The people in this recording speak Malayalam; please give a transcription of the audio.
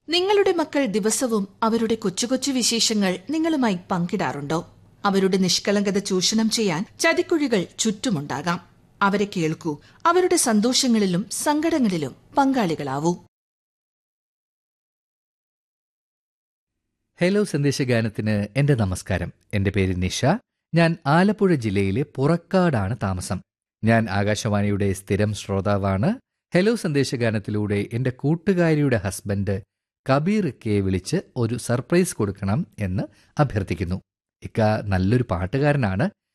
നിങ്ങളുടെ മക്കൾ ദിവസവും അവരുടെ കൊച്ചു കൊച്ചു വിശേഷങ്ങൾ നിങ്ങളുമായി പങ്കിടാറുണ്ടോ അവരുടെ നിഷ്കളങ്കത ചൂഷണം ചെയ്യാൻ ചതിക്കുഴികൾ ചുറ്റുമുണ്ടാകാം അവരെ കേൾക്കൂ അവരുടെ സന്തോഷങ്ങളിലും സങ്കടങ്ങളിലും പങ്കാളികളാവൂ ഹലോ സന്ദേശഗാനത്തിന് എന്റെ നമസ്കാരം എന്റെ പേര് നിഷ ഞാൻ ആലപ്പുഴ ജില്ലയിലെ പുറക്കാടാണ് താമസം ഞാൻ ആകാശവാണിയുടെ സ്ഥിരം ശ്രോതാവാണ് ഹലോ സന്ദേശഗാനത്തിലൂടെ എന്റെ കൂട്ടുകാരിയുടെ ഹസ്ബൻഡ് കബീർ കെ വിളിച്ച് ഒരു സർപ്രൈസ് കൊടുക്കണം എന്ന് അഭ്യർത്ഥിക്കുന്നു ഇക്ക നല്ലൊരു പാട്ടുകാരനാണ്